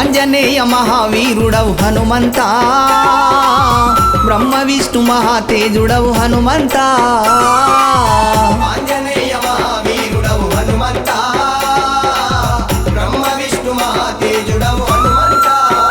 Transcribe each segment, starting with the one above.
ఆంజనేయ మహావీరుడవు హనుమంత బ్రహ్మ విష్ణు మహాతేజుడవు హనుమంత ఆంజనేయ మహావీరుడవు హనుమంత బ్రహ్మ విష్ణు మహాతేజుడవు హనుమంత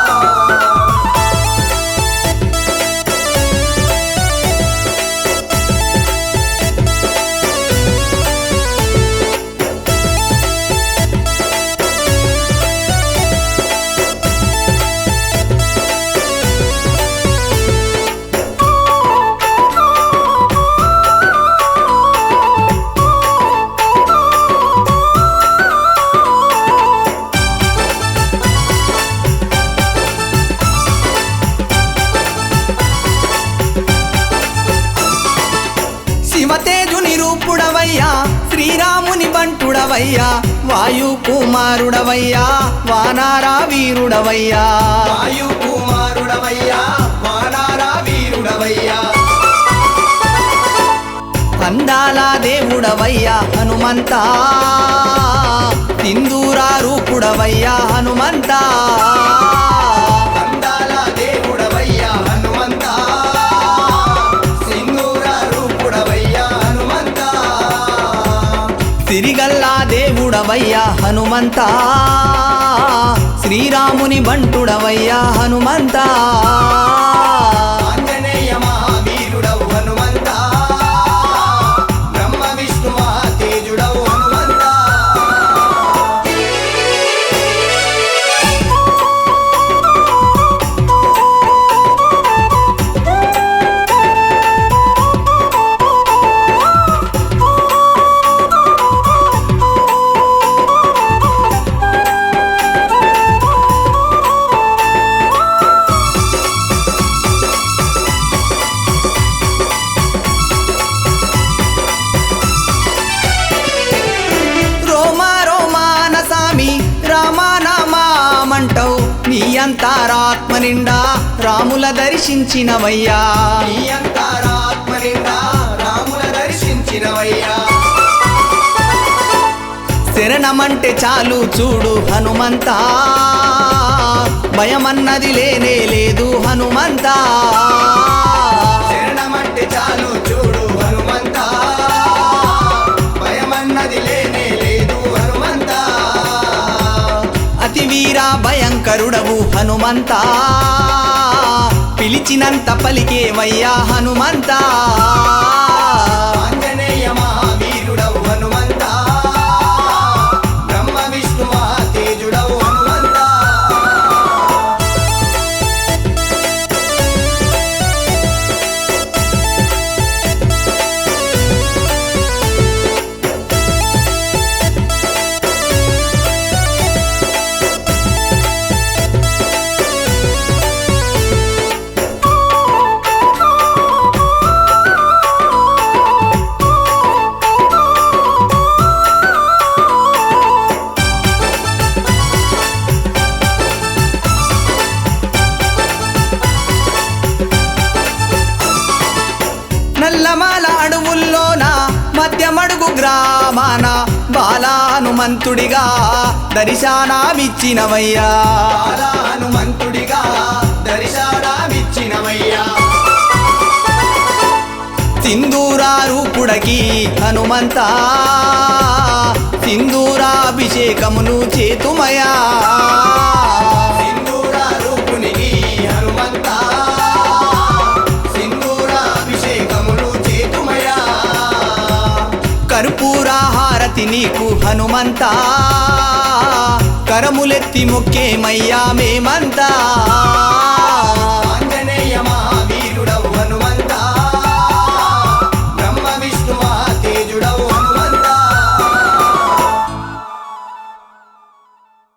శివతేజుని రూపుడవయ్యా శ్రీరాముని బంటుడవయ్యా వాయు కుమారుడవయ్యా వానారా వీరుడవయ్యా వాయు కుమారుడవయ్యా వానారా వీరుడవయ్యా అందాల దేవుడవయ్యా హనుమంత సింధూరా రూపుడవయ్యా హనుమంత అందాల దేవుడవయ్యా హనుమంత సింధూర రూపుడవయ్యా హనుమంత సిరిగల్లా దేవుడవయ్యా హనుమంత శ్రీరాముని బంటుడవయ్యా హనుమంత ఆంజనేయ మహావీరుడవు హనుమంత బ్రహ్మ విష్ణు మహాతేజుడవు హనుమంత రోమా రోమాన సామి రామానామామంటవు నీ అంతారాత్మ నిండా రాముల దర్శించినవయ్యా నీ అంతరాత్మ నిండా రాముల దర్శించినవయ్యా శరణమంటే చాలు చూడు హనుమంత భయమన్నది లేనే లేదు హనుమంత శరణమంటే చాలు చూడు హనుమంత భయమన్నది లేనే లేదు హనుమంత అతి వీర భయంకరుడవు హనుమంత పిలిచినంత పలికేవయ్యా హనుమంత ఆంజనేయ మహావీరుడవు హనుమంత బ్రహ్మ విష్ణు మహాతేజుడవు హనుమంత నల్లమాల అడవుల్లోన మధ్యమడుగు గ్రామాన బాలా హనుమంతుడిగా దర్శనమిచ్చినవయ్యా బాలా హనుమంతుడిగా దర్శనమిచ్చినవయ్యా సింధూరా రూపుడకి హనుమంత సింధూరాభిషేకమును చేతుమయా సింధూర రూపునికి హనుమంత సింధూరాభిషేకములు చేతుమయా కర్పూరా హారతి నీకు హనుమంత కరములెత్తి మొక్కేమయ్యా మేమంతా